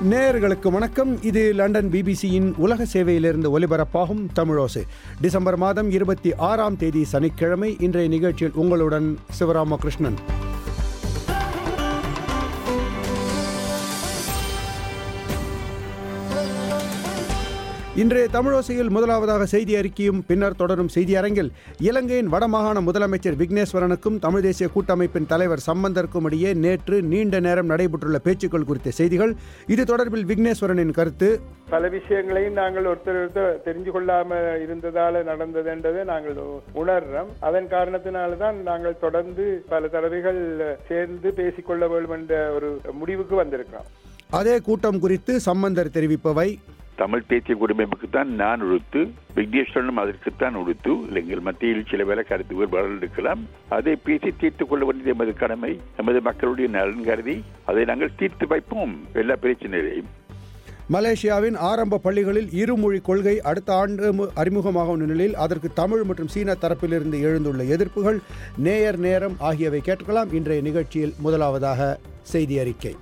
நேயர்களுக்கு வணக்கம் இது லண்டன் பிபிசியின் உலக சேவையிலிருந்து ஒலிபரப்பாகும் தமிழோசை டிசம்பர் மாதம் இருபத்தி ஆறாம் தேதி சனிக்கிழமை இன்றைய நிகழ்ச்சியில் உங்களுடன் சிவராமகிருஷ்ணன் இன்றைய தமிழோசையில் முதலாவதாக செய்தி அறிக்கையும் பின்னர் தொடரும் செய்தி அரங்கில் இலங்கையின் வடமாகாண முதலமைச்சர் விக்னேஸ்வரனுக்கும் தமிழ் தேசிய கூட்டமைப்பின் தலைவர் சம்பந்தருக்கும் இடையே நேற்று நீண்ட நேரம் நடைபெற்றுள்ள பேச்சுக்கள் குறித்த செய்திகள் இது தொடர்பில் விக்னேஸ்வரனின் கருத்து பல விஷயங்களையும் நாங்கள் ஒருத்தர் ஒருத்தர் தெரிஞ்சு கொள்ளாம இருந்ததால நடந்தது என்றதை நாங்கள் உணர்றோம் அதன் காரணத்தினால்தான் நாங்கள் தொடர்ந்து பல தடவைகள் சேர்ந்து பேசிக்கொள்ள வேண்டும் என்ற ஒரு முடிவுக்கு வந்திருக்கிறோம் அதே கூட்டம் குறித்து சம்பந்தர் தெரிவிப்பவை தமிழ் தேசிய குடிமைப்புக்குத்தான் நான் உடுத்து விக்னேஸ்வரனும் அதற்குத்தான் உடுத்து எங்கள் மத்தியில் சில வேலை கருத்து வேறுபாடுகள் இருக்கலாம் அதை பேசி தீர்த்துக் கொள்ள வேண்டியது எமது கடமை எமது மக்களுடைய நலன் கருதி அதை நாங்கள் தீர்த்து வைப்போம் எல்லா பிரச்சனைகளையும் மலேசியாவின் ஆரம்ப பள்ளிகளில் இருமொழி கொள்கை அடுத்த ஆண்டு மு- அறிமுகமாகும் நிலையில் அதற்கு தமிழ் மற்றும் சீன தரப்பிலிருந்து எழுந்துள்ள எதிர்ப்புகள் நேயர் நேரம் ஆகியவை கேட்கலாம் இன்றைய நிகழ்ச்சியில் முதலாவதாக செய்தி அறிக்கை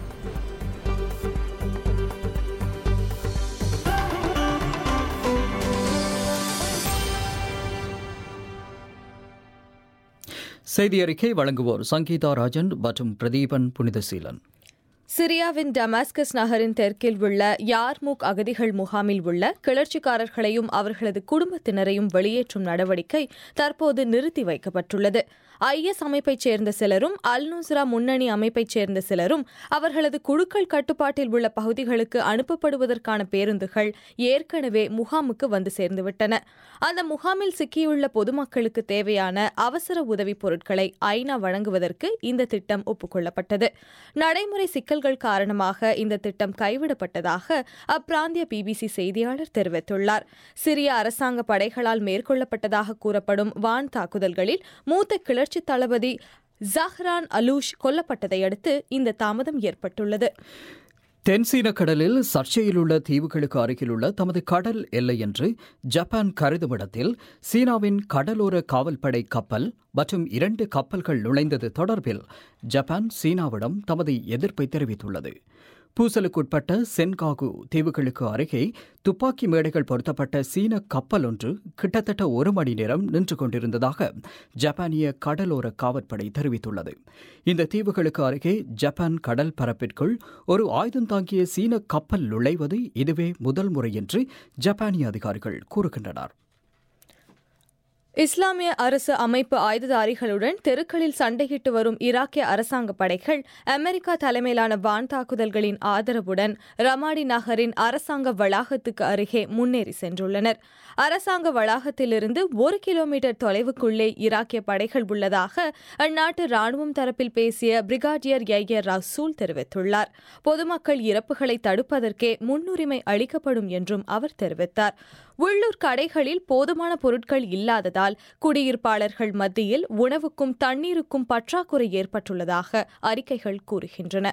செய்தி அறிக்கை வழங்குவோர் சங்கீதா ராஜன் மற்றும் பிரதீபன் புனிதசீலன் சிரியாவின் டமாஸ்கஸ் நகரின் தெற்கில் உள்ள யார்முக் அகதிகள் முகாமில் உள்ள கிளர்ச்சிக்காரர்களையும் அவர்களது குடும்பத்தினரையும் வெளியேற்றும் நடவடிக்கை தற்போது நிறுத்தி வைக்கப்பட்டுள்ளது ஐஎஸ் அமைப்பைச் சேர்ந்த சிலரும் அல் நுஸ்ரா முன்னணி அமைப்பைச் சேர்ந்த சிலரும் அவர்களது குழுக்கள் கட்டுப்பாட்டில் உள்ள பகுதிகளுக்கு அனுப்பப்படுவதற்கான பேருந்துகள் ஏற்கனவே முகாமுக்கு வந்து சேர்ந்துவிட்டன அந்த முகாமில் சிக்கியுள்ள பொதுமக்களுக்கு தேவையான அவசர உதவிப் பொருட்களை ஐநா வழங்குவதற்கு இந்த திட்டம் ஒப்புக்கொள்ளப்பட்டது நடைமுறை சிக்கல்கள் காரணமாக இந்த திட்டம் கைவிடப்பட்டதாக அப்பிராந்திய பிபிசி செய்தியாளர் தெரிவித்துள்ளார் சிரிய அரசாங்க படைகளால் மேற்கொள்ளப்பட்டதாக கூறப்படும் வான் தாக்குதல்களில் மூத்த கிளர்ச்சி தளபதி ஜஹ்ரான் அலூஷ் கொல்லப்பட்டதை அடுத்து இந்த தாமதம் ஏற்பட்டுள்ளது தென்சீன கடலில் சர்ச்சையிலுள்ள தீவுகளுக்கு அருகிலுள்ள தமது கடல் எல்லை என்று ஜப்பான் கருதும் இடத்தில் சீனாவின் கடலோர காவல்படை கப்பல் மற்றும் இரண்டு கப்பல்கள் நுழைந்தது தொடர்பில் ஜப்பான் சீனாவிடம் தமது எதிர்ப்பை தெரிவித்துள்ளது பூசலுக்குட்பட்ட சென்காகு தீவுகளுக்கு அருகே துப்பாக்கி மேடைகள் பொருத்தப்பட்ட சீன கப்பல் ஒன்று கிட்டத்தட்ட ஒரு மணி நேரம் நின்று கொண்டிருந்ததாக ஜப்பானிய கடலோர காவற்படை தெரிவித்துள்ளது இந்த தீவுகளுக்கு அருகே ஜப்பான் கடல் பரப்பிற்குள் ஒரு ஆயுதம் தாங்கிய சீன கப்பல் நுழைவது இதுவே முதல் முறை என்று ஜப்பானிய அதிகாரிகள் கூறுகின்றனர் இஸ்லாமிய அரசு அமைப்பு ஆயுததாரிகளுடன் தெருக்களில் சண்டையிட்டு வரும் ஈராக்கிய அரசாங்க படைகள் அமெரிக்கா தலைமையிலான வான் தாக்குதல்களின் ஆதரவுடன் ரமாடி நகரின் அரசாங்க வளாகத்துக்கு அருகே முன்னேறி சென்றுள்ளனர் அரசாங்க வளாகத்திலிருந்து ஒரு கிலோமீட்டர் தொலைவுக்குள்ளே ஈராக்கிய படைகள் உள்ளதாக அந்நாட்டு ராணுவம் தரப்பில் பேசிய பிரிகாடியர் யையர் ரசூல் தெரிவித்துள்ளார் பொதுமக்கள் இறப்புகளை தடுப்பதற்கே முன்னுரிமை அளிக்கப்படும் என்றும் அவர் தெரிவித்தார் உள்ளூர் கடைகளில் போதுமான பொருட்கள் இல்லாததால் குடியிருப்பாளர்கள் மத்தியில் உணவுக்கும் தண்ணீருக்கும் பற்றாக்குறை ஏற்பட்டுள்ளதாக அறிக்கைகள் கூறுகின்றன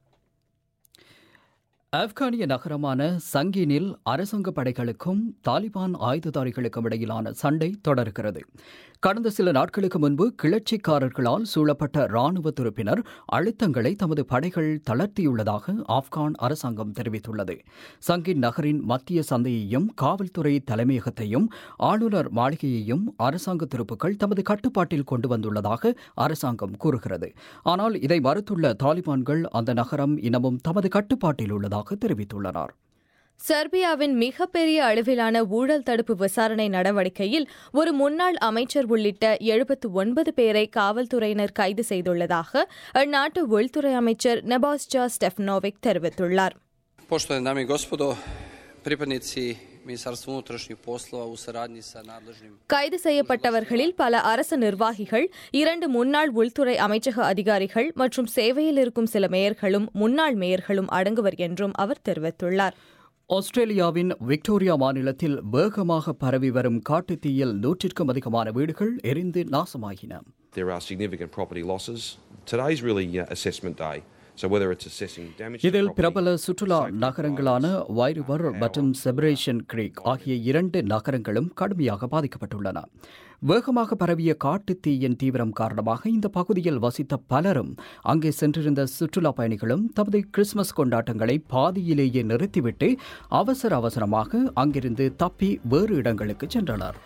ஆப்கானிய நகரமான சங்கீனில் அரசாங்க படைகளுக்கும் தாலிபான் ஆயுததாரிகளுக்கும் இடையிலான சண்டை தொடர்கிறது கடந்த சில நாட்களுக்கு முன்பு கிளர்ச்சிக்காரர்களால் சூழப்பட்ட ராணுவ துருப்பினர் அழுத்தங்களை தமது படைகள் தளர்த்தியுள்ளதாக ஆப்கான் அரசாங்கம் தெரிவித்துள்ளது சங்கின் நகரின் மத்திய சந்தையையும் காவல்துறை தலைமையகத்தையும் ஆளுநர் மாளிகையையும் அரசாங்க துருப்புக்கள் தமது கட்டுப்பாட்டில் கொண்டு வந்துள்ளதாக அரசாங்கம் கூறுகிறது ஆனால் இதை மறுத்துள்ள தாலிபான்கள் அந்த நகரம் இன்னமும் தமது கட்டுப்பாட்டில் உள்ளதாக தெரிவித்துள்ளனர் செர்பியாவின் மிகப்பெரிய அளவிலான ஊழல் தடுப்பு விசாரணை நடவடிக்கையில் ஒரு முன்னாள் அமைச்சர் உள்ளிட்ட எழுபத்து ஒன்பது பேரை காவல்துறையினர் கைது செய்துள்ளதாக அந்நாட்டு உள்துறை அமைச்சர் நெபாஸ்டா ஸ்டெஃப்னோவிக் தெரிவித்துள்ளார் Poštovane dame i gospodo, pripadnici Ministarstva unutrašnjih poslova u saradnji sa nadležnim கைது செய்யப்பட்டவர்களில் பல அரசு நிர்வாகிகள் இரண்டு முன்னாள் உள்துறை அமைச்சக அதிகாரிகள் மற்றும் சேவையில் இருக்கும் சில மேயர்களும் முன்னாள் மேயர்களும் அடங்குவர் என்றும் அவர் தெரிவித்துள்ளார் ஆஸ்திரேலியாவின் விக்டோரியா மாநிலத்தில் வேகமாக பரவி வரும் காட்டுத் தீயில் நூற்றிற்கும் அதிகமான வீடுகள் எரிந்து நாசமாகின There are significant property losses. Today's really uh, assessment day. So whether it's assessing damage to இதில் property, பிரபல சுற்றுலா safety நகரங்களான requirements, வைருவர் power, மற்றும் செபரேஷன் கிரீக் ஆகிய இரண்டு நகரங்களும் கடுமையாக பாதிக்கப்பட்டுள்ளன வேகமாக பரவிய காட்டுத் தீயின் தீவிரம் காரணமாக இந்த பகுதியில் வசித்த பலரும் அங்கே சென்றிருந்த சுற்றுலா பயணிகளும் தமது கிறிஸ்துமஸ் கொண்டாட்டங்களை பாதியிலேயே நிறுத்திவிட்டு அவசர அவசரமாக அங்கிருந்து தப்பி வேறு இடங்களுக்கு சென்றனர்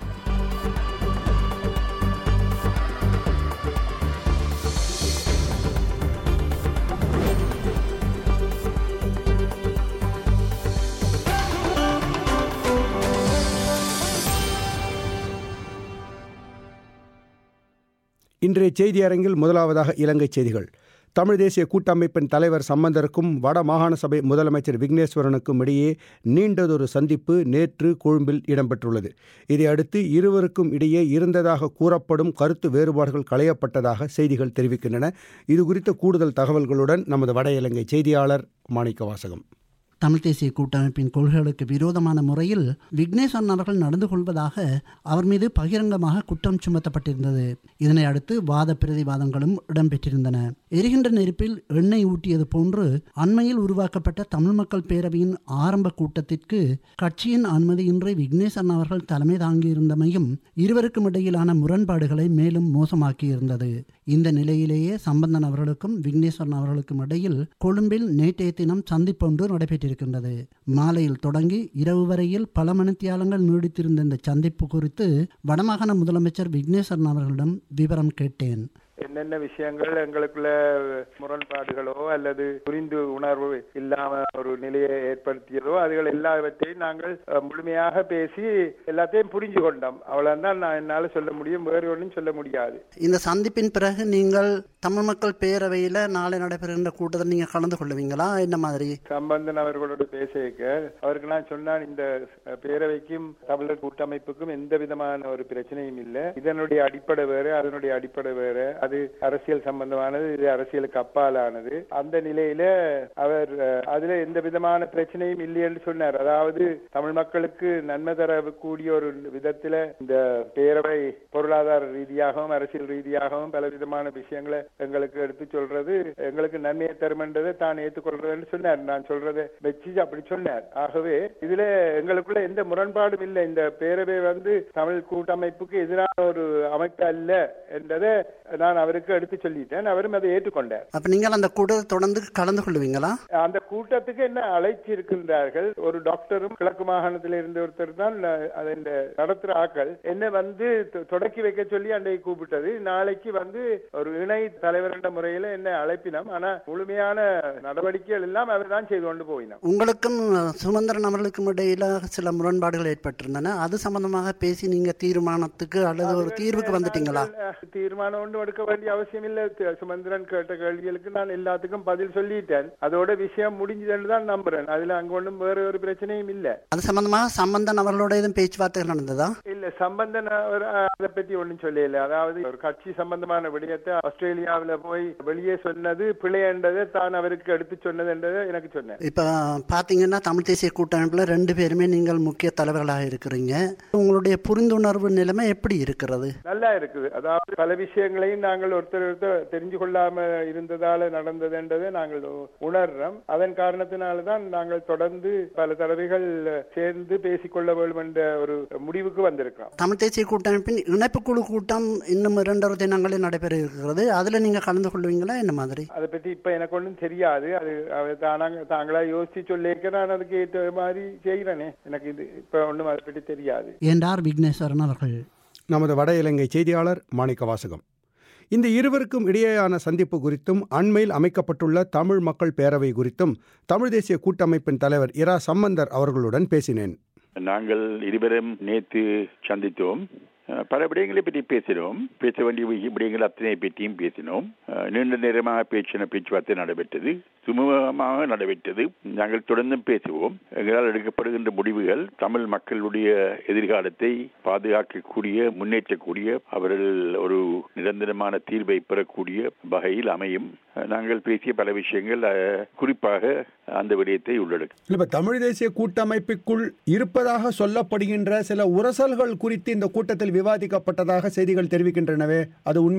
இன்றைய செய்தி அரங்கில் முதலாவதாக இலங்கை செய்திகள் தமிழ் தேசிய கூட்டமைப்பின் தலைவர் சம்பந்தருக்கும் வட மாகாண சபை முதலமைச்சர் விக்னேஸ்வரனுக்கும் இடையே நீண்டதொரு சந்திப்பு நேற்று கொழும்பில் இடம்பெற்றுள்ளது இதையடுத்து இருவருக்கும் இடையே இருந்ததாக கூறப்படும் கருத்து வேறுபாடுகள் களையப்பட்டதாக செய்திகள் தெரிவிக்கின்றன இது குறித்த கூடுதல் தகவல்களுடன் நமது வட இலங்கை செய்தியாளர் மாணிக்க வாசகம் தமிழ் தேசிய கூட்டமைப்பின் கொள்கைகளுக்கு விரோதமான முறையில் விக்னேஸ்வரன் அவர்கள் நடந்து கொள்வதாக அவர் மீது பகிரங்கமாக குற்றம் சுமத்தப்பட்டிருந்தது இதனை அடுத்து வாத பிரதிவாதங்களும் இடம்பெற்றிருந்தன எரிகின்ற நெருப்பில் எண்ணெய் ஊட்டியது போன்று அண்மையில் உருவாக்கப்பட்ட தமிழ் மக்கள் பேரவையின் ஆரம்ப கூட்டத்திற்கு கட்சியின் அனுமதியின்றி விக்னேஸ்வரன் அவர்கள் தலைமை தாங்கியிருந்தமையும் இருவருக்கும் இடையிலான முரண்பாடுகளை மேலும் மோசமாக்கியிருந்தது இந்த நிலையிலேயே சம்பந்தன் அவர்களுக்கும் விக்னேஸ்வரன் அவர்களுக்கும் இடையில் கொழும்பில் நேற்றைய தினம் சந்திப்பொன்று நடைபெற்றிருக்கின்றது மாலையில் தொடங்கி இரவு வரையில் பல மணித்தியாலங்கள் நீடித்திருந்த இந்த சந்திப்பு குறித்து வடமாகாண முதலமைச்சர் விக்னேஸ்வரன் அவர்களிடம் விவரம் கேட்டேன் என்னென்ன விஷயங்கள் எங்களுக்குள்ள முரண்பாடுகளோ அல்லது புரிந்து உணர்வு இல்லாம ஒரு நிலையை ஏற்படுத்தியதோ அதுகள் எல்லாவற்றையும் நாங்கள் அஹ், முழுமையாக பேசி எல்லாத்தையும் புரிஞ்சு கொண்டோம் அவ்வளவுதான் நான் என்னால சொல்ல முடியும் வேறு ஒன்றும் சொல்ல முடியாது இந்த சந்திப்பின் பிறகு நீங்கள் தமிழ் மக்கள் பேரவையில் நாளை நடைபெறுகின்ற கூட்டத்தில் நீங்கள் கலந்து கொள்ளுவீங்களா என்ன மாதிரி சம்பந்தன் அவர்களோட பேசியிருக்க அவருக்கு நான் சொன்னான் இந்த அஹ், பேரவைக்கும் தமிழர் கூட்டமைப்புக்கும் எந்த விதமான ஒரு பிரச்சனையும் இல்லை இதனுடைய அடிப்படை வேறு அதனுடைய அடிப்படை வேறு அது அரசியல் சம்பந்தமானது இது அரசியலுக்கு அப்பாலானது அந்த நிலையில அவர் அஹ், அதுல எந்த விதமான பிரச்சனையும் இல்லை என்று சொன்னார் அதாவது தமிழ் மக்களுக்கு நன்மை தரக்கூடிய ஒரு விதத்துல இந்த பேரவை பொருளாதார ரீதியாகவும் அரசியல் ரீதியாகவும் பல விதமான விஷயங்களை எங்களுக்கு எடுத்து சொல்றது எங்களுக்கு நன்மையை தரும் என்றதை தான் ஏற்றுக்கொள்றதுன்னு சொன்னார் நான் சொல்றதை வச்சு அப்படி சொன்னார் ஆகவே இதுல எங்களுக்குள்ள எந்த முரண்பாடும் இல்லை இந்த பேரவை வந்து தமிழ் கூட்டமைப்புக்கு எதிரான ஒரு அமைப்பு அல்ல என்றதை நான் அவருக்கு எடுத்து சொல்லிட்டேன் அவரும் அதை ஏற்றுக்கொண்டார் அப்போ நீங்கள் அந்த கூட்டத்தை தொடர்ந்து கலந்து கொள்ளுவீங்களா அந்த கூட்டத்துக்கு என்ன அழைச்சி இருக்கின்றார்கள் ஒரு டாக்டரும் கிழக்கு மாகாணத்தில் இருந்த ஒருத்தர் தான் அஹ், அதை இந்த நடத்துற ஆக்கள் என்ன வந்து தொ- தொடக்கி வைக்க சொல்லி அன்றைக்கு கூப்பிட்டது நாளைக்கு வந்து ஒரு இணை தலைவர் என்ற முறையில என்ன அழைப்பினோம் ஆனா முழுமையான நடவடிக்கைகள் எல்லாம் அவர் தான் செய்து கொண்டு போயினோம் உங்களுக்கும் சுமந்திரன் அவர்களுக்கும் இடையில சில முரண்பாடுகள் ஏற்பட்டிருந்தன அது சம்பந்தமாக பேசி நீங்க தீர்மானத்துக்கு அல்லது ஒரு தீர்வுக்கு வந்துட்டீங்களா நாங்கள் தீர்மானம் ஒன்றும் எடுக்க வேண்டிய அவசியம் இல்லை தி- சுமந்திரன் கேட்ட கேள்விகளுக்கு நான் எல்லாத்துக்கும் பதில் சொல்லிட்டேன் அதோட விஷயம் முடிஞ்சதுன்னு தான் நம்புறேன் அதுல அங்க ஒன்றும் வேற ஒரு பிரச்சனையும் இல்ல அது சம்பந்தமாக சம்பந்தன் அவர்களோட எதுவும் பேச்சுவார்த்தைகள் நடந்ததா இல்ல சம்பந்தன் அவர் அதை பத்தி ஒண்ணும் சொல்லல அதாவது ஒரு கட்சி சம்பந்தமான விடயத்தை ஆஸ்திரேலியாவுல போய் வெளியே சொன்னது பிழைன்றதை தான் அவருக்கு எடுத்து சொன்னது என்றதை எனக்கு சொன்னேன் இப்ப பாத்தீங்கன்னா தமிழ் தேசிய கூட்டமைப்புல ரெண்டு பேருமே நீங்கள் முக்கிய தலைவர்களாக இருக்கிறீங்க உங்களுடைய புரிந்துணர்வு நிலைமை எப்படி இருக்கிறது நல்லா இருக்குது அதாவது பல விஷயங்களையும் நாங்கள் ஒருத்தர் ஒருத்தர் தெரிஞ்சு கொள்ளாம இருந்ததால நடந்ததுன்றதை நாங்கள் உணர்றோம் அதன் காரணத்தினால்தான் நாங்கள் தொடர்ந்து பல தடவைகள் சேர்ந்து பேசிக்கொள்ள வேண்டும் என்ற ஒரு முடிவுக்கு வந்திருக்கிறோம் தமிழ் தேசிய கூட்டமைப்பின் இணைப்பு குழு கூட்டம் இன்னும் இரண்டொரு தினங்களில் நடைபெற இருக்கிறது அதுல நீங்க கலந்து கொள்வீங்களா என்ன மாதிரி அதை பத்தி இப்ப எனக்கு ஒன்றும் தெரியாது அது அவர் தானாங்க தாங்களா யோசிச்சு சொல்லியிருக்க நான் அதுக்கு ஏற்ற மாதிரி செய்கிறேனே எனக்கு இது இப்ப ஒன்றும் அதை பற்றி தெரியாது என்றார் விக்னேஸ்வரன் அவர்கள் நமது வட இலங்கை செய்தியாளர் மாணிக்க வாசகம் இந்த இருவருக்கும் இடையேயான சந்திப்பு குறித்தும் அண்மையில் அமைக்கப்பட்டுள்ள தமிழ் மக்கள் பேரவை குறித்தும் தமிழ் தேசிய கூட்டமைப்பின் தலைவர் இரா சம்பந்தர் அவர்களுடன் பேசினேன் நாங்கள் இருவரும் நேற்று சந்தித்தோம் அஹ், பல விடயங்களை பற்றி பேசினோம் பேச வேண்டிய வி- விடயங்கள் அத்தனை பற்றியும் பேசினோம் அஹ், நீண்ட நேரமாக பேச்சின பேச்சுவார்த்தை நடைபெற்றது சுமூகமாக நடைபெற்றது நாங்கள் தொடர்ந்தும் பேசுவோம் எங்களால் எடுக்கப்படுகின்ற முடிவுகள் தமிழ் மக்களுடைய எதிர்காலத்தை பாதுகாக்கக்கூடிய முன்னேற்றக்கூடிய அவர்கள் ஒரு நிரந்தரமான தீர்வை பெறக்கூடிய வகையில் அமையும் அஹ், நாங்கள் பேசிய பல விஷயங்கள் அஹ், குறிப்பாக அந்த விடயத்தை உள்ளடக்கும் இப்ப தமிழ் தேசிய கூட்டமைப்புக்குள் இருப்பதாக சொல்லப்படுகின்ற சில உரசல்கள் குறித்து இந்த கூட்டத்தில் விவாதிக்கப்பட்டதாக செய்திகள் தெரிவிக்கின்றனவே அது உண்மையா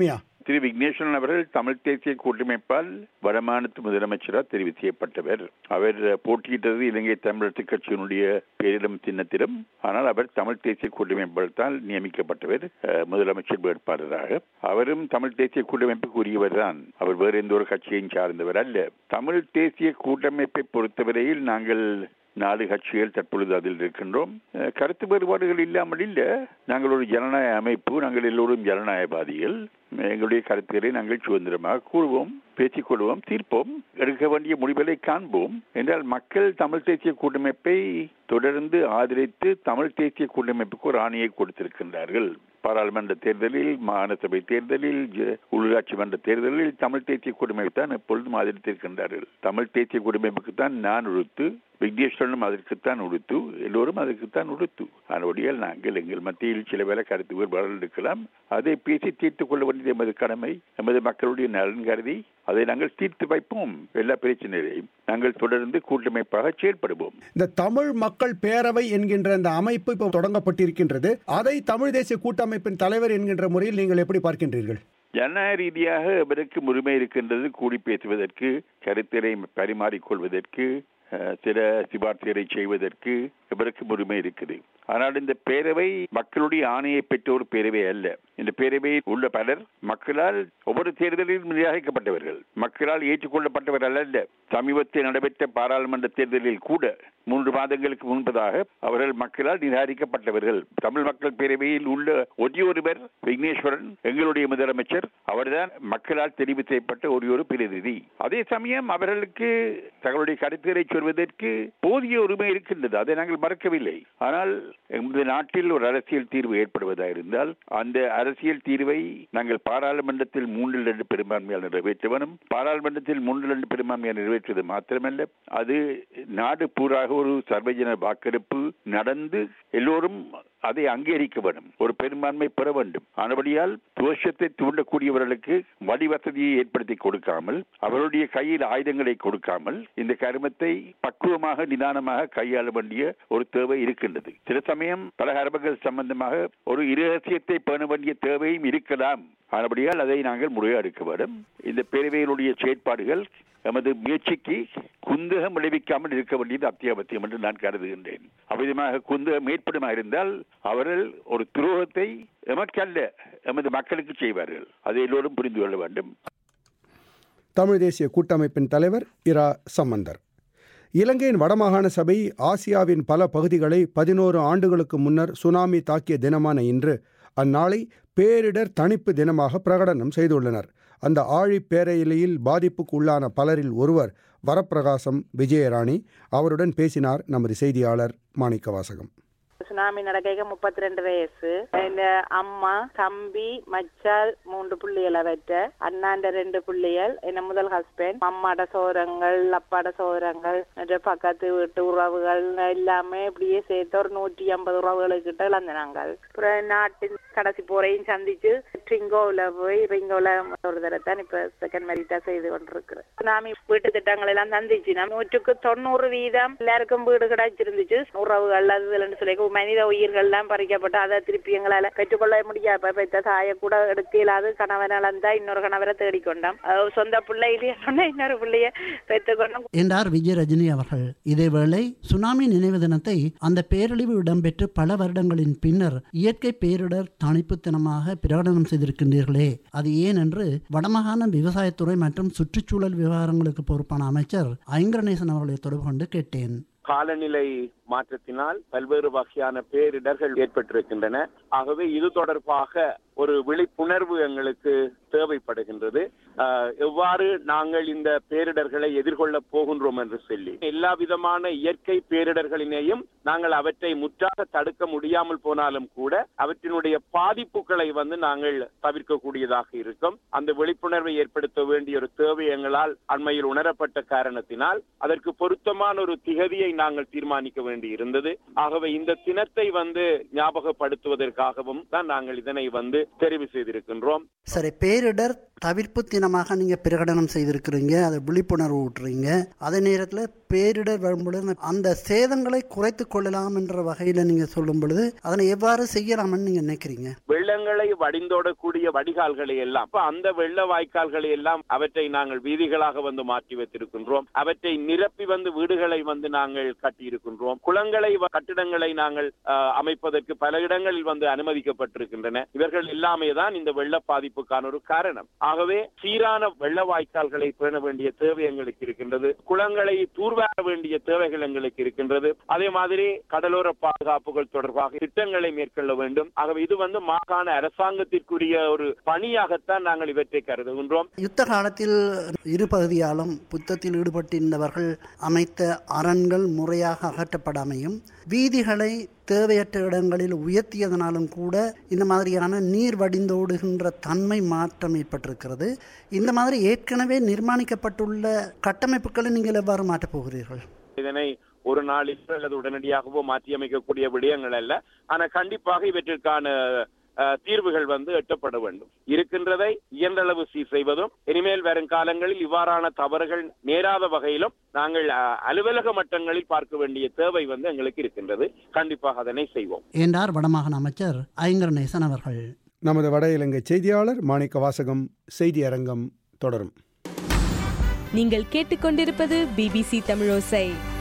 திரு விக்னேஸ்வரன் அவர்கள் தமிழ் தேசிய கூட்டமைப்பால் வடமாநில முதலமைச்சராக தெரிவு செய்யப்பட்டவர் அவர் போட்டியிட்டது இலங்கை தமிழரசு கட்சியினுடைய பேரிடம் சின்னத்திலும் ஆனால் அவர் தமிழ் தேசிய கூட்டமைப்பால் தான் நியமிக்கப்பட்டவர் அஹ், முதலமைச்சர் வேட்பாளராக அவரும் தமிழ் தேசிய கூட்டமைப்புக்கு உரியவர் தான் அவர் வேறு எந்த ஒரு கட்சியையும் சார்ந்தவர் அல்ல தமிழ் தேசிய கூட்டமைப்பை பொறுத்தவரையில் நாங்கள் நாலு கட்சிகள் தற்பொழுது அதில் இருக்கின்றோம் அஹ், கருத்து வேறுபாடுகள் இல்லாமல் இல்ல நாங்கள் ஒரு ஜனநாயக அமைப்பு நாங்கள் எல்லோரும் ஜனநாயகவாதிகள் எங்களுடைய கருத்துக்களை நாங்கள் சுதந்திரமாக கூறுவோம் பேசிக் கொள்வோம் தீர்ப்போம் எடுக்க வேண்டிய முடிவுகளை காண்போம் என்றால் மக்கள் தமிழ் தேசிய கூட்டமைப்பை தொடர்ந்து ஆதரித்து தமிழ் தேசிய கூட்டமைப்புக்கு ஒரு ஆணையை கொடுத்திருக்கின்றார்கள் பாராளுமன்ற தேர்தலில் மாகாண சபை தேர்தலில் ஜ- உள்ளாட்சி மன்ற தேர்தலில் தமிழ் தேசிய கூட்டமைப்பு தான் எப்பொழுதும் ஆதரித்திருக்கின்றார்கள் தமிழ் தேசிய கூட்டமைப்புக்கு தான் நான் உடுத்து விக்னேஸ்வரனும் அதற்குத்தான் உடுத்து எல்லோரும் அதற்குத்தான் உடுத்து அதனுடையால் நாங்கள் எங்கள் மத்தியில் சில வேலை கருத்து வேறுபாடுகள் இருக்கலாம் அதை பேசி தீர்த்துக் கொள்ள வேண்டியது எமது கடமை எமது மக்களுடைய நலன் கருதி அதை நாங்கள் தீர்த்து வைப்போம் எல்லா பிரச்சனைகளையும் நாங்கள் தொடர்ந்து கூட்டமைப்பாக செயல்படுவோம் இந்த தமிழ் மக்கள் பேரவை என்கின்ற அந்த அமைப்பு இப்போ தொடங்கப்பட்டிருக்கின்றது அதை தமிழ் தேசிய கூட்டமைப்பின் தலைவர் என்கின்ற முறையில் நீங்கள் எப்படி பார்க்கின்றீர்கள் ஜனநாயக ரீதியாக இவருக்கு உரிமை இருக்கின்றது கூடி பேசுவதற்கு கருத்தரை பரிமாறிக்கொள்வதற்கு அஹ், சில சிபார்சுகளை செய்வதற்கு இவருக்கு உரிமை இருக்குது ஆனால் இந்த பேரவை மக்களுடைய ஆணையை பெற்ற ஒரு பேரவை அல்ல இந்த பேரவையில் உள்ள பலர் மக்களால் ஒவ்வொரு தேர்தலிலும் நிராகரிக்கப்பட்டவர்கள் மக்களால் ஏற்றுக்கொள்ளப்பட்டவர்கள் அல்ல சமீபத்தில் நடைபெற்ற பாராளுமன்ற தேர்தலில் கூட மூன்று மாதங்களுக்கு முன்பதாக அவர்கள் மக்களால் நிராகரிக்கப்பட்டவர்கள் தமிழ் மக்கள் பேரவையில் உள்ள ஒரே ஒருவர் விக்னேஸ்வரன் எங்களுடைய முதலமைச்சர் அவர்தான் மக்களால் தெரிவு செய்யப்பட்ட ஒரே ஒரு பிரதிநிதி அதே சமயம் அவர்களுக்கு தங்களுடைய கருத்துக்களை சொல்வதற்கு போதிய உரிமை இருக்கின்றது அதை நாங்கள் மறக்கவில்லை ஆனால் எமது நாட்டில் ஒரு அரசியல் தீர்வு ஏற்படுவதாக இருந்தால் அந்த அரசியல் தீர்வை நாங்கள் பாராளுமன்றத்தில் மூன்றில் ரெண்டு பெரும்பான்மையால் நிறைவேற்ற வேணும் பாராளுமன்றத்தில் மூன்றில் ரெண்டு பெரும்பான்மையால் நிறைவேற்றுவது மாத்திரமல்ல அது நாடு பூராக ஒரு சர்வஜன வாக்கெடுப்பு நடந்து எல்லோரும் அதை அங்கீகரிக்க வேண்டும் ஒரு பெரும்பான்மை பெற வேண்டும் ஆனபடியால் துவஷத்தை தூண்டக்கூடியவர்களுக்கு வழி வசதியை ஏற்படுத்தி கொடுக்காமல் அவருடைய கையில் ஆயுதங்களை கொடுக்காமல் இந்த கருமத்தை பக்குவமாக நிதானமாக கையாள வேண்டிய ஒரு தேவை இருக்கின்றது சில சமயம் பல கர்மங்கள் சம்பந்தமாக ஒரு இரகசியத்தை பேண வேண்டிய தேவையும் இருக்கலாம் ஆனபடியால் அதை நாங்கள் முறையெடுக்க வேண்டும் இந்த பேரவையினுடைய செயற்பாடுகள் எமது முயற்சிக்கு குந்தகம் விளைவிக்காமல் இருக்க வேண்டியது அத்தியாவசியம் என்று நான் கருதுகின்றேன் அவ்விதமாக குந்தகம் ஏற்படுமா இருந்தால் அவர்கள் ஒரு துரோகத்தை எமக்கல்ல எமது மக்களுக்கு செய்வார்கள் அதை எல்லோரும் புரிந்து கொள்ள வேண்டும் தமிழ் தேசிய கூட்டமைப்பின் தலைவர் இரா சம்பந்தர் இலங்கையின் வடமாகாண சபை ஆசியாவின் பல பகுதிகளை பதினோரு ஆண்டுகளுக்கு முன்னர் சுனாமி தாக்கிய தினமான இன்று அந்நாளை பேரிடர் தணிப்பு தினமாக பிரகடனம் செய்துள்ளனர் அந்த ஆழி பேரையிலையில் பாதிப்புக்கு உள்ளான பலரில் ஒருவர் வரப்பிரகாசம் விஜயராணி அவருடன் பேசினார் நமது செய்தியாளர் மாணிக்கவாசகம் சுனாமி நடக்க முப்பத்தி ரெண்டு வயசு இந்த அம்மா தம்பி மச்சால் மூன்று புள்ளிகள் அவற்ற அண்ணாண்ட ரெண்டு புள்ளிகள் என்ன முதல் ஹஸ்பண்ட் அம்மாட சோரங்கள் அப்பாட சோரங்கள் மற்ற பக்கத்து வீட்டு உறவுகள் எல்லாமே இப்படியே சேர்த்து ஒரு நூற்றி ஐம்பது உறவுகளுக்கிட்ட இழந்தினாங்க அப்புறம் நாட்டின் கடைசி போரையும் சந்திச்சு ட்ரிங்கோவில் போய் ரிங்கோவில் ஒரு தடவை தான் இப்ப செகண்ட் மெரிட்டா செய்து கொண்டிருக்கிறேன் சுனாமி வீட்டு திட்டங்கள் எல்லாம் சந்திச்சு நம்ம நூற்றுக்கு தொண்ணூறு வீதம் எல்லாருக்கும் வீடு கிடைச்சிருந்துச்சு உறவுகள் அது இதுலன்னு சொல்லி மனித உயிர்கள் எல்லாம் பறிக்கப்பட்டு அதை திருப்பி எங்களால பெற்றுக்கொள்ள முடியாது பெற்ற தாயை கூட எடுக்க இல்லாது கணவன் இழந்தா இன்னொரு கணவரை தேடிக்கொண்டோம் அஹ் சொந்த பிள்ளை இல்லையா சொன்னா இன்னொரு பிள்ளைய பெற்றுக்கொண்டோம் என்றார் விஜய ரஜினி அவர்கள் இதேவேளை சுனாமி நினைவு தினத்தை அந்த பேரழிவு இடம்பெற்று பல வருடங்களின் பின்னர் இயற்கை பேரிடர் தணிப்பு தினமாக பிரகடனம் செய்திருக்கின்றீர்களே அது ஏன் என்று வடமாகாண விவசாயத்துறை மற்றும் சுற்றுச்சூழல் விவகாரங்களுக்கு பொறுப்பான அமைச்சர் ஐங்கரநேசன் அவர்களை தொடர்பு கொண்டு கேட்டேன் காலநிலை மாற்றத்தினால் பல்வேறு வகையான பேரிடர்கள் ஏற்பட்டிருக்கின்றன ஆகவே இது தொடர்பாக ஒரு விழிப்புணர்வு எங்களுக்கு தேவைப்படுகின்றது ஆஹ், எவ்வாறு நாங்கள் இந்த பேரிடர்களை எதிர்கொள்ள போகின்றோம் என்று சொல்லி எல்லா விதமான இயற்கை பேரிடர்களினையும் நாங்கள் அவற்றை முற்றாக தடுக்க முடியாமல் போனாலும் கூட அவற்றினுடைய பாதிப்புகளை வந்து நாங்கள் தவிர்க்கக்கூடியதாக இருக்கும் அந்த விழிப்புணர்வை ஏற்படுத்த வேண்டிய ஒரு தேவை எங்களால் அண்மையில் உணரப்பட்ட காரணத்தினால் அதற்கு பொருத்தமான ஒரு திகதியை நாங்கள் தீர்மானிக்க வேண்டி இருந்தது ஆகவே இந்த தினத்தை வந்து ஞாபகப்படுத்துவதற்காகவும் தான் நாங்கள் இதனை வந்து தெரிவு செய்திருக்கின்றோம் சரி பேரிடர் தவிர்ப்பு தினம் தினமாக நீங்கள் பிரகடனம் செய்திருக்கிறீங்க அதை விழிப்புணர்வு ஊட்டுறீங்க அதே நேரத்தில் பேரிடர் வரும்பொழுது அந்த சேதங்களை குறைத்து கொள்ளலாம் என்ற வகையில் நீங்கள் சொல்லும் பொழுது அதனை எவ்வாறு செய்யலாம்னு நீங்கள் நினைக்கிறீங்க வெள்ளங்களை வடிந்தோடக்கூடிய வடிகால்களை எல்லாம் அப்ப அந்த வெள்ள வாய்க்கால்களை எல்லாம் அவற்றை நாங்கள் வீதிகளாக வந்து மாற்றி வைத்திருக்கின்றோம் அவற்றை நிரப்பி வந்து வீடுகளை வந்து நாங்கள் கட்டியிருக்கின்றோம் குளங்களை வ- கட்டிடங்களை நாங்கள் அஹ், அமைப்பதற்கு பல இடங்களில் வந்து அனுமதிக்கப்பட்டிருக்கின்றன இவர்கள் எல்லாமே தான் இந்த வெள்ள பாதிப்புக்கான ஒரு காரணம் ஆகவே சீரான வெள்ள வாய்க்கால்களை பேண வேண்டிய தேவை எங்களுக்கு இருக்கின்றது குளங்களை தூர்வார வேண்டிய தேவைகள் எங்களுக்கு இருக்கின்றது அதே மாதிரி கடலோர பாதுகாப்புகள் தொடர்பாக திட்டங்களை மேற்கொள்ள வேண்டும் ஆகவே இது வந்து மாகாண அரசாங்கத்திற்குரிய ஒரு பணியாகத்தான் நாங்கள் இவற்றை கருதுகின்றோம் யுத்த காலத்தில் இரு பகுதியாலும் புத்தத்தில் ஈடுபட்டிருந்தவர்கள் அமைத்த அரண்கள் முறையாக அகற்றப்படாமையும் வீதிகளை தேவையற்ற இடங்களில் உயர்த்தியதனாலும் கூட இந்த மாதிரியான நீர் வடிந்தோடுகின்ற தன்மை மாற்றம் ஏற்பட்டிருக்கிறது இந்த மாதிரி ஏற்கனவே நிர்மாணிக்கப்பட்டுள்ள கட்டமைப்புகளை நீங்கள் எவ்வாறு மாற்றப் போகிறீர்கள் இதனை ஒரு நாளில் அல்லது உடனடியாகவோ மாற்றியமைக்கக்கூடிய விடயங்கள் அல்ல ஆனா கண்டிப்பாக இவற்றிற்கான அஹ், தீர்வுகள் வந்து எட்டப்பட வேண்டும் இருக்கின்றதை இயன்றளவு சீர் செய்வதும் இனிமேல் வரும் காலங்களில் இவ்வாறான தவறுகள் நேராத வகையிலும் நாங்கள் அஹ், அலுவலக மட்டங்களில் பார்க்க வேண்டிய தேவை வந்து எங்களுக்கு இருக்கின்றது கண்டிப்பாக அதனை செய்வோம் என்றார் வடமாகாண அமைச்சர் ஐங்கரநேசன் அவர்கள் நமது வட இலங்கை செய்தியாளர் மாணிக்க வாசகம் செய்தி அரங்கம் தொடரும் நீங்கள் கேட்டுக்கொண்டிருப்பது பிபிசி தமிழோசை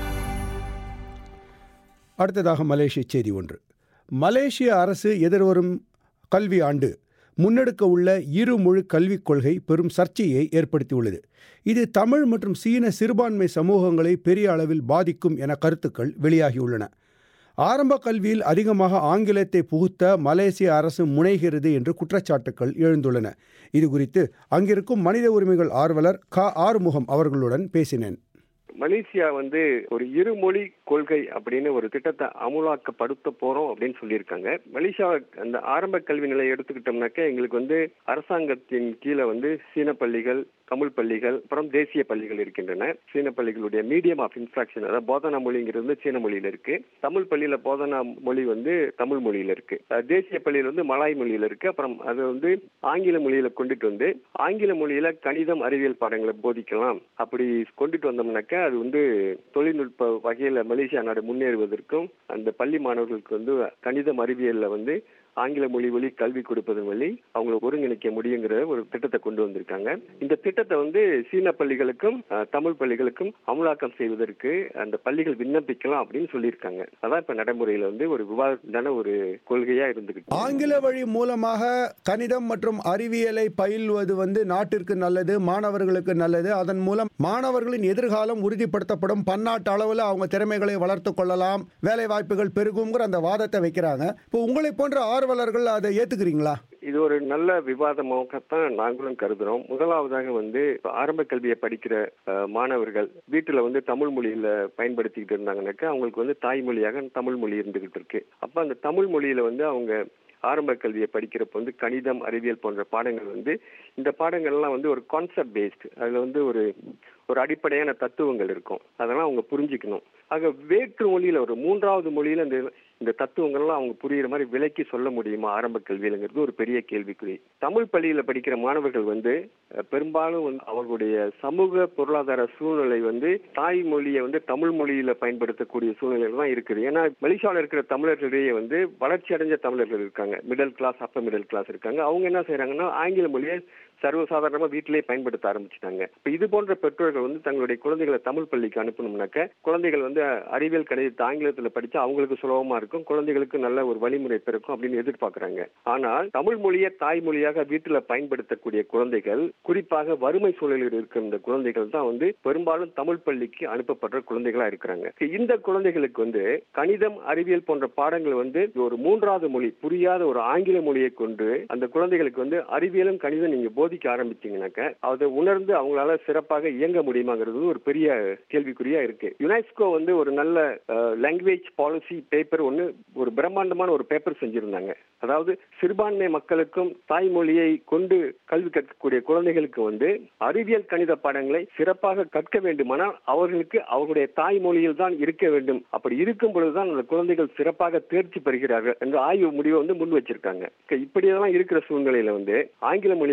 அடுத்ததாக மலேசிய செய்தி ஒன்று மலேசிய அரசு எதிர்வரும் கல்வி ஆண்டு முன்னெடுக்க உள்ள இருமொழி கல்விக் கொள்கை பெரும் சர்ச்சையை ஏற்படுத்தியுள்ளது இது தமிழ் மற்றும் சீன சிறுபான்மை சமூகங்களை பெரிய அளவில் பாதிக்கும் என கருத்துக்கள் வெளியாகியுள்ளன ஆரம்ப கல்வியில் அதிகமாக ஆங்கிலத்தை புகுத்த மலேசிய அரசு முனைகிறது என்று குற்றச்சாட்டுக்கள் எழுந்துள்ளன இது குறித்து அங்கிருக்கும் மனித உரிமைகள் ஆர்வலர் க ஆறுமுகம் அவர்களுடன் பேசினேன் மலேசியா வந்து ஒரு இருமொழி கொள்கை அப்படின்னு ஒரு திட்டத்தை அமுலாக்கப்படுத்த போறோம் அப்படின்னு சொல்லியிருக்காங்க மலேசியா அந்த ஆரம்ப கல்வி நிலையை எடுத்துக்கிட்டோம்னாக்க எங்களுக்கு வந்து அரசாங்கத்தின் கீழே வந்து சீன பள்ளிகள் தமிழ் பள்ளிகள் அப்புறம் தேசிய பள்ளிகள் இருக்கின்றன சீன பள்ளிகளுடைய மீடியம் ஆஃப் இன்ஸ்ட்ரக்ஷன் அதாவது போதனா மொழிங்கிறது வந்து சீன மொழியில இருக்கு தமிழ் பள்ளியில போதனா மொழி வந்து தமிழ் மொழியில இருக்கு அஹ் தேசிய பள்ளியில வந்து மலாய் மொழியில இருக்கு அப்புறம் அது வந்து ஆங்கில மொழியில கொண்டுட்டு வந்து ஆங்கில மொழியில கணிதம் அறிவியல் பாடங்களை போதிக்கலாம் அப்படி கொண்டுட்டு வந்தோம்னாக்க அது வந்து தொழில்நுட்ப வகையில மலேசியா நாடு முன்னேறுவதற்கும் அந்த பள்ளி மாணவர்களுக்கு வந்து கணிதம் அறிவியல்ல வந்து ஆங்கில மொழி வழி கல்வி கொடுப்பதன் வழி அவங்களை ஒருங்கிணைக்க முடியுங்கிற ஒரு திட்டத்தை கொண்டு வந்திருக்காங்க இந்த திட்டத்தை வந்து சீன பள்ளிகளுக்கும் அஹ், தமிழ் பள்ளிகளுக்கும் அமலாக்கம் செய்வதற்கு அந்த பள்ளிகள் விண்ணப்பிக்கலாம் அப்படின்னு சொல்லியிருக்காங்க அதான் இப்ப நடைமுறையில வந்து ஒரு விவாதத்தான ஒரு கொள்கையா இருந்துகிட்டு ஆங்கில வழி மூலமாக கணிதம் மற்றும் அறிவியலை பயில்வது வந்து நாட்டிற்கு நல்லது மாணவர்களுக்கு நல்லது அதன் மூலம் மாணவர்களின் எதிர்காலம் உறுதிப்படுத்தப்படும் பன்னாட்டு அளவில் அவங்க திறமைகளை வளர்த்து கொள்ளலாம் வேலை வாய்ப்புகள் பெருகுங்கிற அந்த வாதத்தை வைக்கிறாங்க இப்போ உங்களை போன்ற ஆர்வலர்கள் அதை ஏத்துக்கிறீங்களா இது ஒரு நல்ல விவாதமாகத்தான் நாங்களும் கருதுறோம் முதலாவதாக வந்து இப்ப ஆரம்ப கல்வியை படிக்கிற அஹ், மாணவர்கள் வீட்டுல வந்து தமிழ் மொழியில பயன்படுத்திக்கிட்டு இருந்தாங்கன்னாக்கா அவங்களுக்கு வந்து தாய்மொழியாக தமிழ் மொழி இருந்துகிட்டு இருக்கு அப்ப அந்த தமிழ் மொழியில வந்து அவங்க ஆரம்ப கல்வியை படிக்கிறப்ப வந்து கணிதம் அறிவியல் போன்ற பாடங்கள் வந்து இந்த பாடங்கள்லாம் வந்து ஒரு கான்செப்ட் பேஸ்ட் அதுல வந்து ஒரு ஒரு அடிப்படையான தத்துவங்கள் இருக்கும் அதெல்லாம் அவங்க புரிஞ்சுக்கணும் ஆக வேற்று மொழியில ஒரு மூன்றாவது மொழியில இந்த இந்த தத்துவங்கள்லாம் அவங்க புரியுற மாதிரி விலைக்கு சொல்ல முடியுமா ஆரம்ப கல்வியிலங்கிறது ஒரு பெரிய கேள்விக்குறி தமிழ் பள்ளியில படிக்கிற மாணவர்கள் வந்து அஹ், பெரும்பாலும் வந்து அவர்களுடைய சமூக பொருளாதார சூழ்நிலை வந்து தாய்மொழியை வந்து தமிழ் மொழியில பயன்படுத்தக்கூடிய சூழ்நிலைகள் தான் இருக்குது ஏன்னா மலேசியாவில் இருக்கிற தமிழர்களிடையே வந்து வளர்ச்சி அடைஞ்ச தமிழர்கள் இருக்காங்க middle class upper middle class இருக்காங்க அவங்க என்ன செய்யறாங்கன்னா ஆங்கில மொழியை சர்வசாதாரணமா வீட்டிலேயே பயன்படுத்த ஆரம்பிச்சிட்டாங்க இப்ப இது போன்ற பெற்றோர்கள் வந்து தங்களுடைய குழந்தைகளை தமிழ் பள்ளிக்கு அனுப்பணும்னாக்க குழந்தைகள் வந்து அறிவியல் கணிதத்தை ஆங்கிலத்துல படிச்சா அவங்களுக்கு சுலபமா இருக்கும் குழந்தைகளுக்கு நல்ல ஒரு வழிமுறை பிறக்கும் அப்படின்னு எதிர்பார்க்கறாங்க ஆனால் தமிழ் மொழியை தாய்மொழியாக வீட்டுல பயன்படுத்தக்கூடிய குழந்தைகள் குறிப்பாக வறுமை சூழலில் இருக்கிற இந்த குழந்தைகள் தான் வந்து பெரும்பாலும் தமிழ் பள்ளிக்கு அனுப்பப்படுற குழந்தைகளா இருக்கிறாங்க இந்த குழந்தைகளுக்கு வந்து கணிதம் அறிவியல் போன்ற பாடங்கள் வந்து ஒரு மூன்றாவது மொழி புரியாத ஒரு ஆங்கில மொழியை கொண்டு அந்த குழந்தைகளுக்கு வந்து அறிவியலும் கணிதம் நீங்க போதிக்க ஆரம்பிச்சீங்கன்னாக்க அதை உணர்ந்து அவங்களால சிறப்பாக இயங்க முடியுமாங்கிறது ஒரு பெரிய கேள்விக்குறியா இருக்கு யுனெஸ்கோ வந்து ஒரு நல்ல லாங்குவேஜ் பாலிசி பேப்பர் ஒன்னு ஒரு பிரம்மாண்டமான ஒரு பேப்பர் செஞ்சிருந்தாங்க அதாவது சிறுபான்மை மக்களுக்கும் தாய்மொழியை கொண்டு கல்வி கற்கக்கூடிய குழந்தைகளுக்கு வந்து அறிவியல் கணித பாடங்களை சிறப்பாக கற்க வேண்டுமானால் அவர்களுக்கு அவர்களுடைய தாய்மொழியில் தான் இருக்க வேண்டும் அப்படி இருக்கும் பொழுதுதான் அந்த குழந்தைகள் சிறப்பாக தேர்ச்சி பெறுகிறார்கள் என்ற ஆய்வு முடிவை வந்து முன் வச்சிருக்காங்க இப்படியெல்லாம் இருக்கிற சூழ்நிலையில வந்து ஆங்கில மொழியை கொண்டுட்டு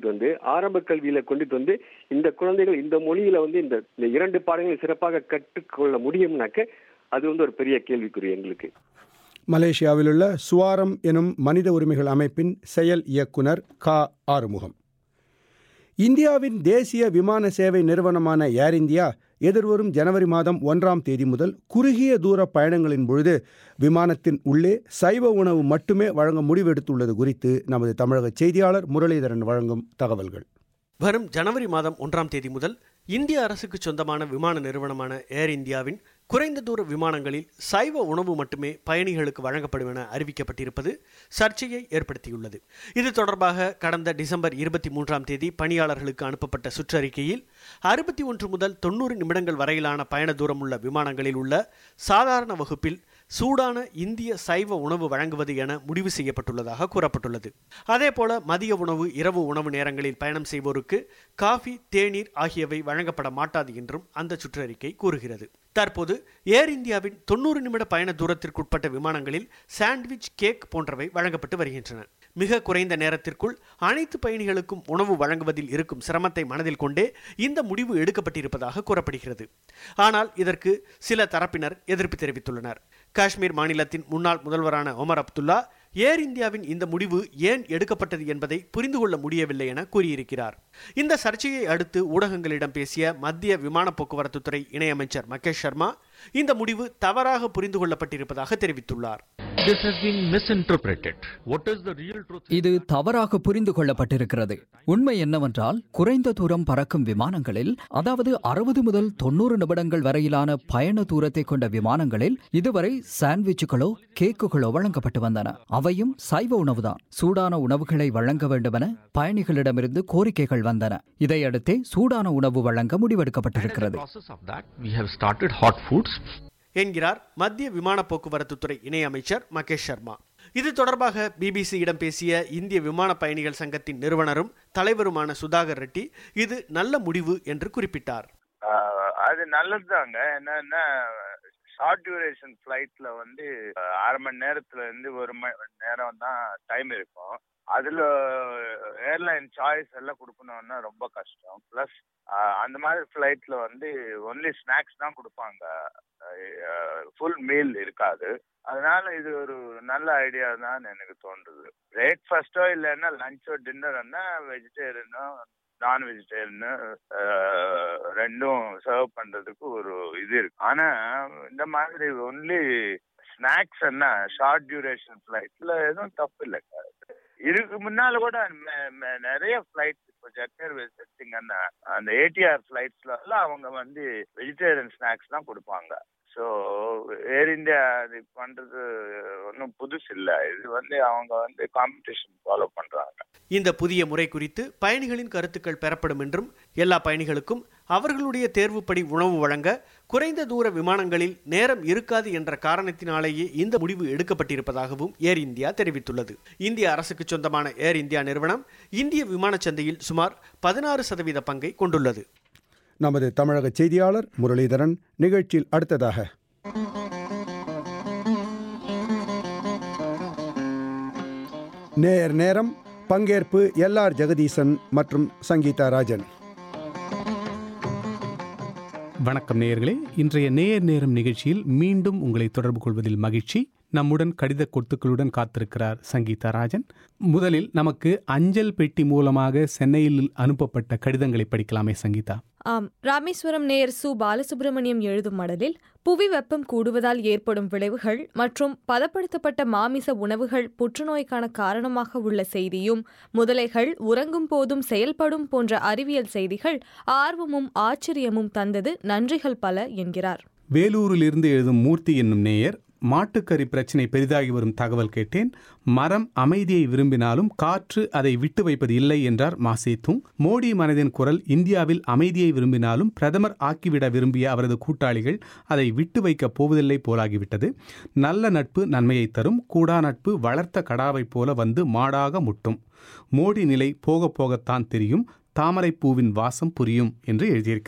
கொண்டுட்டு வந்து ஆரம்ப கல்வியில கொண்டுட்டு வந்து இந்த குழந்தைகள் இந்த மொழியில வந்து இந்த இந்த இரண்டு பாடங்களை சிறப்பாக கற்றுக்கொள்ள முடியும்னாக்க அது வந்து ஒரு பெரிய கேள்விக்குறி எங்களுக்கு மலேசியாவிலுள்ள சுவாரம் எனும் மனித உரிமைகள் அமைப்பின் செயல் இயக்குனர் கா ஆறுமுகம் இந்தியாவின் தேசிய விமான சேவை நிறுவனமான ஏர் இந்தியா எதிர்வரும் ஜனவரி மாதம் ஒன்றாம் தேதி முதல் குறுகிய தூர பயணங்களின் பொழுது விமானத்தின் உள்ளே சைவ உணவு மட்டுமே வழங்க முடிவெடுத்துள்ளது குறித்து நமது தமிழக செய்தியாளர் முரளிதரன் வழங்கும் தகவல்கள் வரும் ஜனவரி மாதம் ஒன்றாம் தேதி முதல் இந்திய அரசுக்கு சொந்தமான விமான நிறுவனமான ஏர் இந்தியாவின் குறைந்த தூர விமானங்களில் சைவ உணவு மட்டுமே பயணிகளுக்கு வழங்கப்படும் என அறிவிக்கப்பட்டிருப்பது சர்ச்சையை ஏற்படுத்தியுள்ளது இது தொடர்பாக கடந்த டிசம்பர் இருபத்தி மூன்றாம் தேதி பணியாளர்களுக்கு அனுப்பப்பட்ட சுற்றறிக்கையில் அறுபத்தி ஒன்று முதல் தொண்ணூறு நிமிடங்கள் வரையிலான பயண தூரம் உள்ள விமானங்களில் உள்ள சாதாரண வகுப்பில் சூடான இந்திய சைவ உணவு வழங்குவது என முடிவு செய்யப்பட்டுள்ளதாக கூறப்பட்டுள்ளது அதேபோல மதிய உணவு இரவு உணவு நேரங்களில் பயணம் செய்வோருக்கு காஃபி தேநீர் ஆகியவை வழங்கப்பட மாட்டாது என்றும் அந்த சுற்றறிக்கை கூறுகிறது தற்போது ஏர் இந்தியாவின் தொண்ணூறு நிமிட பயண தூரத்திற்குட்பட்ட விமானங்களில் சாண்ட்விச் கேக் போன்றவை வழங்கப்பட்டு வருகின்றன மிக குறைந்த நேரத்திற்குள் அனைத்து பயணிகளுக்கும் உணவு வழங்குவதில் இருக்கும் சிரமத்தை மனதில் கொண்டே இந்த முடிவு எடுக்கப்பட்டிருப்பதாக கூறப்படுகிறது ஆனால் இதற்கு சில தரப்பினர் எதிர்ப்பு தெரிவித்துள்ளனர் காஷ்மீர் மாநிலத்தின் முன்னாள் முதல்வரான ஒமர் அப்துல்லா ஏர் இந்தியாவின் இந்த முடிவு ஏன் எடுக்கப்பட்டது என்பதை புரிந்து கொள்ள முடியவில்லை என கூறியிருக்கிறார் இந்த சர்ச்சையை அடுத்து ஊடகங்களிடம் பேசிய மத்திய விமான போக்குவரத்து துறை இணையமைச்சர் மகேஷ் சர்மா இந்த முடிவு தவறாக புரிந்து கொள்ளப்பட்டிருப்பதாக தெரிவித்துள்ளார் This has been misinterpreted. What is the real truth? இது தவறாக புரிந்து கொள்ளப்பட்டிருக்கிறது உண்மை என்னவென்றால் குறைந்த தூரம் பறக்கும் விமானங்களில் அதாவது அறுபது முதல் தொண்ணூறு நிமிடங்கள் வரையிலான பயண தூரத்தை கொண்ட விமானங்களில் இதுவரை சாண்ட்விச்சுகளோ கேக்குகளோ வழங்கப்பட்டு வந்தன அவையும் சைவ உணவுதான் சூடான உணவுகளை வழங்க வேண்டுமென பயணிகளிடமிருந்து கோரிக்கைகள் வந்தன இதையடுத்தே சூடான உணவு வழங்க முடிவெடுக்கப்பட்டிருக்கிறது Process of that, we have started hot foods. என்கிறார் மத்திய விமான போக்குவரத்து துறை இணையமைச்சர் மகேஷ் சர்மா இது தொடர்பாக பிபிசியிடம் பேசிய இந்திய விமான பயணிகள் சங்கத்தின் நிறுவனரும் தலைவருமான சுதாகர் ரெட்டி இது நல்ல முடிவு என்று குறிப்பிட்டார் ஆஹ் அது நல்லதுதாங்க என்னன்னா ஷார்ட் டியூரேஷன் ஃப்ளைட்ல வந்து ஆஹ் அரை மணி நேரத்துல இருந்து ஒரு மணி நேரம் தான் டைம் இருக்கும் அதுல ஏர்லைன் சாய்ஸ் எல்லாம் கொடுக்கணும்னா ரொம்ப கஷ்டம் ப்ளஸ் அந்த மாதிரி ஃப்ளைட்ல வந்து ஒன்லி ஸ்நாக்ஸ் தான் கொடுப்பாங்க ஃபுல் மீல் இருக்காது அதனால இது ஒரு நல்ல ஐடியா தான் எனக்கு தோன்றுது பிரேக்ஃபாஸ்டோ இல்லைன்னா லஞ்சோ டின்னர்னா வெஜிடேரியனோ நான் வெஜிடேரியன் ரெண்டும் சர்வ் பண்றதுக்கு ஒரு இது இருக்கு ஆனா இந்த மாதிரி ஒன்லி ஸ்நாக்ஸ் என்ன ஷார்ட் டியூரேஷன் ஃபிளைட்ல எதுவும் தப்பு இல்லைங்க இதுக்கு முன்னால கூட ம- ம- நிறைய ஃபிளைட் இப்போ ஜெட்டர் எடுத்தீங்கன்னா அந்த ஏடிஆர் ஃபிளைட்ஸ்ல எல்லாம் அவங்க வந்து வெஜிடேரியன் ஸ்நாக்ஸ் தான் கொடுப்பாங்க ஸோ ஏர் இந்தியா இது பண்றது ஒன்றும் புதுசு இல்லை இது வந்து அவங்க வந்து காம்படிஷன் ஃபாலோ பண்றாங்க இந்த புதிய முறை குறித்து பயணிகளின் கருத்துக்கள் பெறப்படும் என்றும் எல்லா பயணிகளுக்கும் அவர்களுடைய தேர்வுப்படி உணவு வழங்க குறைந்த தூர விமானங்களில் நேரம் இருக்காது என்ற காரணத்தினாலேயே இந்த முடிவு எடுக்கப்பட்டிருப்பதாகவும் ஏர் இந்தியா தெரிவித்துள்ளது இந்திய அரசுக்கு சொந்தமான ஏர் இந்தியா நிறுவனம் இந்திய விமானச் சந்தையில் சுமார் பதினாறு சதவீத பங்கை கொண்டுள்ளது நமது தமிழக செய்தியாளர் முரளிதரன் நிகழ்ச்சியில் அடுத்ததாக நேயர் நேரம் பங்கேற்பு எல்ஆர் ஜெகதீசன் மற்றும் சங்கீதா ராஜன் வணக்கம் நேயர்களே இன்றைய நேயர் நேரம் நிகழ்ச்சியில் மீண்டும் உங்களை தொடர்பு கொள்வதில் மகிழ்ச்சி நம்முடன் கடித கொத்துக்களுடன் காத்திருக்கிறார் சங்கீதா ராஜன் முதலில் நமக்கு அஞ்சல் பெட்டி மூலமாக சென்னையில் அனுப்பப்பட்ட கடிதங்களை படிக்கலாமே சங்கீதா ஆம் ராமேஸ்வரம் நேயர் சு பாலசுப்ரமணியம் எழுதும் மடலில் புவி வெப்பம் கூடுவதால் ஏற்படும் விளைவுகள் மற்றும் பதப்படுத்தப்பட்ட மாமிச உணவுகள் புற்றுநோய்க்கான காரணமாக உள்ள செய்தியும் முதலைகள் உறங்கும் போதும் செயல்படும் போன்ற அறிவியல் செய்திகள் ஆர்வமும் ஆச்சரியமும் தந்தது நன்றிகள் பல என்கிறார் வேலூரிலிருந்து எழுதும் மூர்த்தி என்னும் நேயர் மாட்டுக்கறி பிரச்சினை பெரிதாகி வரும் தகவல் கேட்டேன் மரம் அமைதியை விரும்பினாலும் காற்று அதை விட்டு வைப்பது இல்லை என்றார் மாசேத்துங் மோடி மனதின் குரல் இந்தியாவில் அமைதியை விரும்பினாலும் பிரதமர் ஆக்கிவிட விரும்பிய அவரது கூட்டாளிகள் அதை விட்டு வைக்கப் போவதில்லை போலாகிவிட்டது நல்ல நட்பு நன்மையை தரும் கூடா நட்பு வளர்த்த கடாவைப் போல வந்து மாடாக முட்டும் மோடி நிலை போக போகத்தான் தெரியும் தாமரைப்பூவின் வாசம் புரியும் என்று எழுதியிருக்கிறார்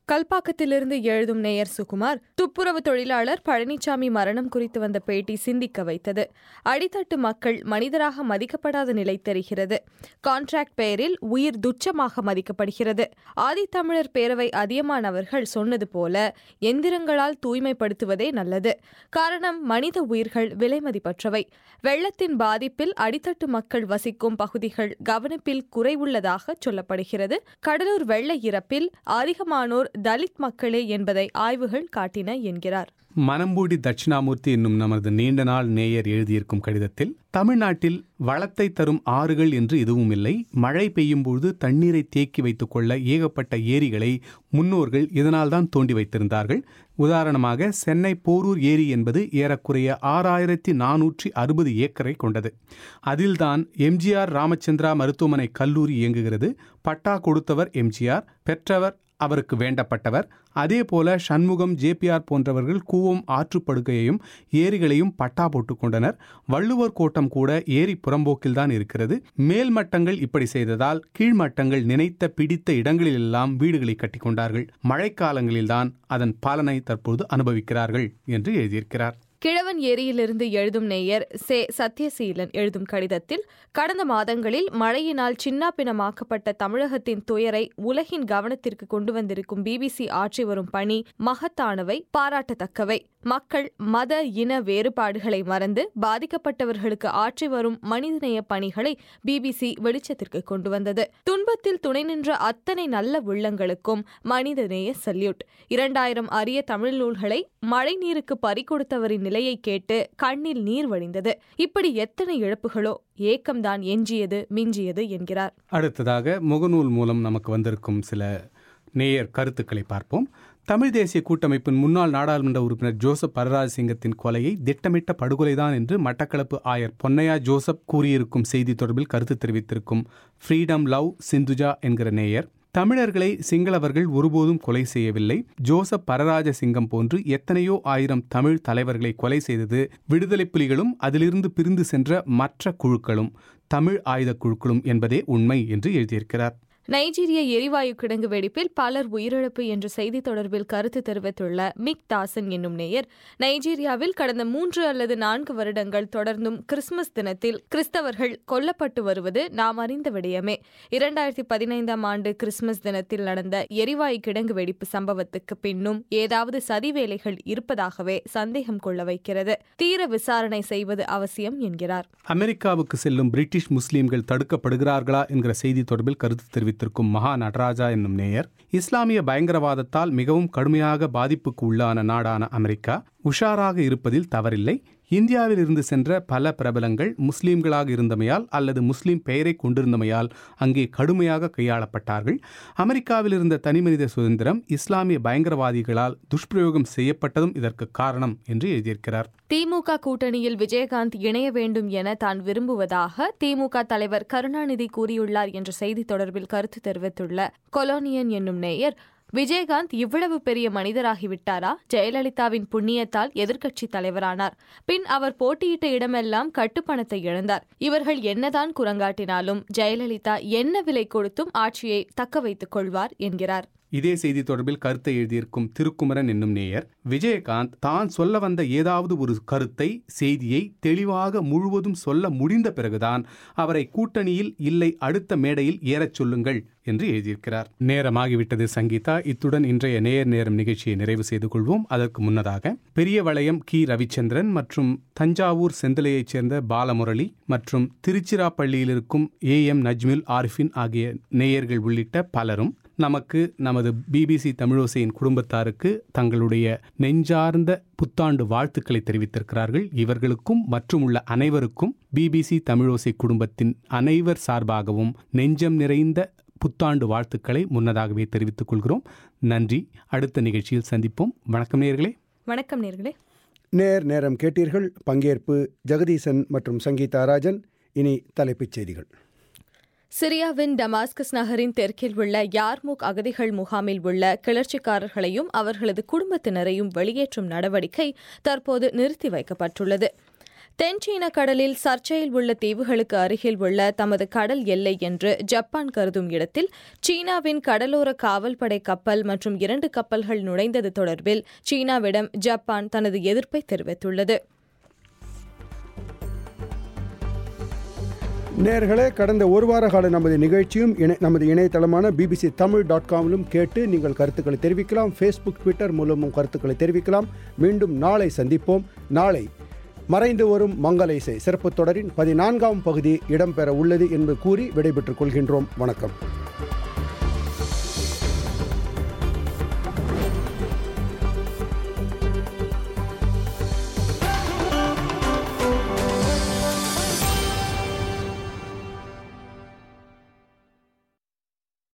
கல்பாக்கத்திலிருந்து எழுதும் நேயர் சுகுமார் துப்புரவு தொழிலாளர் பழனிசாமி மரணம் குறித்து வந்த பேட்டி சிந்திக்க வைத்தது அடித்தட்டு மக்கள் மனிதராக மதிக்கப்படாத நிலை தெரிகிறது கான்ட்ராக்ட் பெயரில் உயிர் துச்சமாக மதிக்கப்படுகிறது ஆதித்தமிழர் பேரவை அதியமான் அவர்கள் சொன்னது போல எந்திரங்களால் தூய்மைப்படுத்துவதே நல்லது காரணம் மனித உயிர்கள் விலைமதிப்பற்றவை வெள்ளத்தின் பாதிப்பில் அடித்தட்டு மக்கள் வசிக்கும் பகுதிகள் கவனிப்பில் குறைவுள்ளதாக சொல்லப்படுகிறது கடலூர் வெள்ள இறப்பில் அதிகமானோர் தலித் மக்களே என்பதை ஆய்வுகள் காட்டின என்கிறார் மனம்பூடி தட்சிணாமூர்த்தி என்னும் நமது நீண்ட நாள் நேயர் எழுதியிருக்கும் கடிதத்தில் தமிழ்நாட்டில் வளத்தை தரும் ஆறுகள் என்று எதுவும் இல்லை மழை பெய்யும்போது தண்ணீரை தேக்கி வைத்துக் கொள்ள ஏகப்பட்ட ஏரிகளை முன்னோர்கள் இதனால்தான் தோண்டி வைத்திருந்தார்கள் உதாரணமாக சென்னை போரூர் ஏரி என்பது ஏறக்குறைய ஆறாயிரத்தி நானூற்றி அறுபது ஏக்கரை கொண்டது அதில்தான் எம்ஜிஆர் ராமச்சந்திரா மருத்துவமனை கல்லூரி இயங்குகிறது பட்டா கொடுத்தவர் எம்ஜிஆர் பெற்றவர் அவருக்கு வேண்டப்பட்டவர் அதே போல சண்முகம் ஜேபிஆர் போன்றவர்கள் கூவம் ஆற்றுப்படுகையையும் ஏரிகளையும் பட்டா போட்டுக் கொண்டனர் வள்ளுவர் கோட்டம் கூட ஏரி புறம்போக்கில்தான் இருக்கிறது மேல் மட்டங்கள் இப்படி செய்ததால் கீழ்மட்டங்கள் நினைத்த பிடித்த இடங்களிலெல்லாம் வீடுகளை கட்டிக்கொண்டார்கள் மழைக்காலங்களில்தான் அதன் பலனை தற்போது அனுபவிக்கிறார்கள் என்று எழுதியிருக்கிறார் கிழவன் ஏரியிலிருந்து எழுதும் நேயர் சே சத்யசீலன் எழுதும் கடிதத்தில் கடந்த மாதங்களில் மழையினால் சின்னாபின்னமாக்கப்பட்ட தமிழகத்தின் துயரை உலகின் கவனத்திற்கு கொண்டு வந்திருக்கும் பிபிசி ஆற்றி வரும் பணி மகத்தானவை பாராட்டத்தக்கவை மக்கள் மத இன வேறுபாடுகளை மறந்து பாதிக்கப்பட்டவர்களுக்கு ஆற்றி வரும் மனிதநேய பணிகளை பிபிசி வெளிச்சத்திற்கு கொண்டு வந்தது துன்பத்தில் துணை நின்ற அத்தனை நல்ல உள்ளங்களுக்கும் மனிதநேய சல்யூட் இரண்டாயிரம் அரிய தமிழ் நூல்களை மழை நீருக்கு பறிகொடுத்தவரின் நிலையை கேட்டு கண்ணில் நீர் வழிந்தது இப்படி எத்தனை இழப்புகளோ ஏக்கம்தான் எஞ்சியது மிஞ்சியது என்கிறார் அடுத்ததாக முகநூல் மூலம் நமக்கு வந்திருக்கும் சில நேயர் கருத்துக்களை பார்ப்போம் தமிழ் தேசிய கூட்டமைப்பின் முன்னாள் நாடாளுமன்ற உறுப்பினர் ஜோசப் பரராஜ் சிங்கத்தின் கொலையை திட்டமிட்ட படுகொலைதான் என்று மட்டக்களப்பு ஆயர் பொன்னையா ஜோசப் கூறியிருக்கும் செய்தி தொடர்பில் கருத்து தெரிவித்திருக்கும் ஃப்ரீடம் லவ் சிந்துஜா என்கிற நேயர் தமிழர்களை சிங்களவர்கள் ஒருபோதும் கொலை செய்யவில்லை ஜோசப் பரராஜ சிங்கம் போன்று எத்தனையோ ஆயிரம் தமிழ் தலைவர்களை கொலை செய்தது விடுதலை புலிகளும் அதிலிருந்து பிரிந்து சென்ற மற்ற குழுக்களும் தமிழ் ஆயுத குழுக்களும் என்பதே உண்மை என்று எழுதியிருக்கிறார் நைஜீரிய எரிவாயு கிடங்கு வெடிப்பில் பலர் உயிரிழப்பு என்ற செய்தி தொடர்பில் கருத்து தெரிவித்துள்ள மிக் தாசன் என்னும் நேயர் நைஜீரியாவில் கடந்த மூன்று அல்லது நான்கு வருடங்கள் தொடர்ந்தும் கிறிஸ்துமஸ் தினத்தில் கிறிஸ்தவர்கள் கொல்லப்பட்டு வருவது நாம் அறிந்த விடயமே இரண்டாயிரத்தி பதினைந்தாம் ஆண்டு கிறிஸ்துமஸ் தினத்தில் நடந்த எரிவாயு கிடங்கு வெடிப்பு சம்பவத்துக்கு பின்னும் ஏதாவது சதி வேலைகள் இருப்பதாகவே சந்தேகம் கொள்ள வைக்கிறது தீர விசாரணை செய்வது அவசியம் என்கிறார் அமெரிக்காவுக்கு செல்லும் பிரிட்டிஷ் முஸ்லீம்கள் தடுக்கப்படுகிறார்களா என்கிற செய்தி தொடர்பில் கருத்து தெரிவித்து வைத்திருக்கும் மகா நடராஜா என்னும் நேயர் இஸ்லாமிய பயங்கரவாதத்தால் மிகவும் கடுமையாக பாதிப்புக்கு உள்ளான நாடான அமெரிக்கா உஷாராக இருப்பதில் தவறில்லை இந்தியாவில் இருந்து சென்ற பல பிரபலங்கள் முஸ்லீம்களாக இருந்தமையால் அல்லது முஸ்லீம் பெயரை கொண்டிருந்தமையால் அங்கே கடுமையாக கையாளப்பட்டார்கள் அமெரிக்காவில் இருந்த தனிமனித சுதந்திரம் இஸ்லாமிய பயங்கரவாதிகளால் துஷ்பிரயோகம் செய்யப்பட்டதும் இதற்கு காரணம் என்று எழுதியிருக்கிறார் திமுக கூட்டணியில் விஜயகாந்த் இணைய வேண்டும் என தான் விரும்புவதாக திமுக தலைவர் கருணாநிதி கூறியுள்ளார் என்ற செய்தி தொடர்பில் கருத்து தெரிவித்துள்ள கொலோனியன் என்னும் நேயர் விஜயகாந்த் இவ்வளவு பெரிய மனிதராகிவிட்டாரா ஜெயலலிதாவின் புண்ணியத்தால் எதிர்க்கட்சி தலைவரானார் பின் அவர் போட்டியிட்ட இடமெல்லாம் கட்டுப்பணத்தை இழந்தார் இவர்கள் என்னதான் குரங்காட்டினாலும் ஜெயலலிதா என்ன விலை கொடுத்தும் ஆட்சியை தக்க வைத்துக் கொள்வார் என்கிறார் இதே செய்தி தொடர்பில் கருத்தை எழுதியிருக்கும் திருக்குமரன் என்னும் நேயர் விஜயகாந்த் தான் சொல்ல வந்த ஏதாவது ஒரு கருத்தை செய்தியை தெளிவாக முழுவதும் சொல்ல முடிந்த பிறகுதான் அவரை கூட்டணியில் இல்லை அடுத்த மேடையில் ஏறச் சொல்லுங்கள் என்று எழுதியிருக்கிறார் நேரமாகிவிட்டது சங்கீதா இத்துடன் இன்றைய நேர் நேரம் நிகழ்ச்சியை நிறைவு செய்து கொள்வோம் அதற்கு முன்னதாக பெரிய வளையம் கி ரவிச்சந்திரன் மற்றும் தஞ்சாவூர் செந்திலையைச் சேர்ந்த பாலமுரளி மற்றும் திருச்சிராப்பள்ளியில் இருக்கும் ஏ எம் நஜ்மில் ஆரிஃபின் ஆகிய நேயர்கள் உள்ளிட்ட பலரும் நமக்கு நமது பிபிசி தமிழோசையின் குடும்பத்தாருக்கு தங்களுடைய நெஞ்சார்ந்த புத்தாண்டு வாழ்த்துக்களை தெரிவித்திருக்கிறார்கள் இவர்களுக்கும் மற்றும் உள்ள அனைவருக்கும் பிபிசி தமிழோசை குடும்பத்தின் அனைவர் சார்பாகவும் நெஞ்சம் நிறைந்த புத்தாண்டு வாழ்த்துக்களை முன்னதாகவே தெரிவித்துக் கொள்கிறோம் நன்றி அடுத்த நிகழ்ச்சியில் சந்திப்போம் வணக்கம் நேர்களே வணக்கம் நேர்களே நேர் நேரம் கேட்டீர்கள் பங்கேற்பு ஜெகதீசன் மற்றும் சங்கீதா ராஜன் இனி தலைப்புச் செய்திகள் சிரியாவின் டமாஸ்கஸ் நகரின் தெற்கில் உள்ள யார்முக் அகதிகள் முகாமில் உள்ள கிளர்ச்சிக்காரர்களையும் அவர்களது குடும்பத்தினரையும் வெளியேற்றும் நடவடிக்கை தற்போது நிறுத்தி வைக்கப்பட்டுள்ளது தென் சீன கடலில் சர்ச்சையில் உள்ள தீவுகளுக்கு அருகில் உள்ள தமது கடல் எல்லை என்று ஜப்பான் கருதும் இடத்தில் சீனாவின் கடலோர காவல்படை கப்பல் மற்றும் இரண்டு கப்பல்கள் நுழைந்தது தொடர்பில் சீனாவிடம் ஜப்பான் தனது எதிர்ப்பை தெரிவித்துள்ளது நேர்களே கடந்த ஒரு வார கால நமது நிகழ்ச்சியும் இணை நமது இணையதளமான பிபிசி தமிழ் டாட் காமிலும் கேட்டு நீங்கள் கருத்துக்களை தெரிவிக்கலாம் ஃபேஸ்புக் ட்விட்டர் மூலமும் கருத்துக்களை தெரிவிக்கலாம் மீண்டும் நாளை சந்திப்போம் நாளை மறைந்து வரும் மங்கள இசை சிறப்பு தொடரின் பதினான்காம் பகுதி இடம்பெற உள்ளது என்று கூறி விடைபெற்றுக் கொள்கின்றோம் வணக்கம்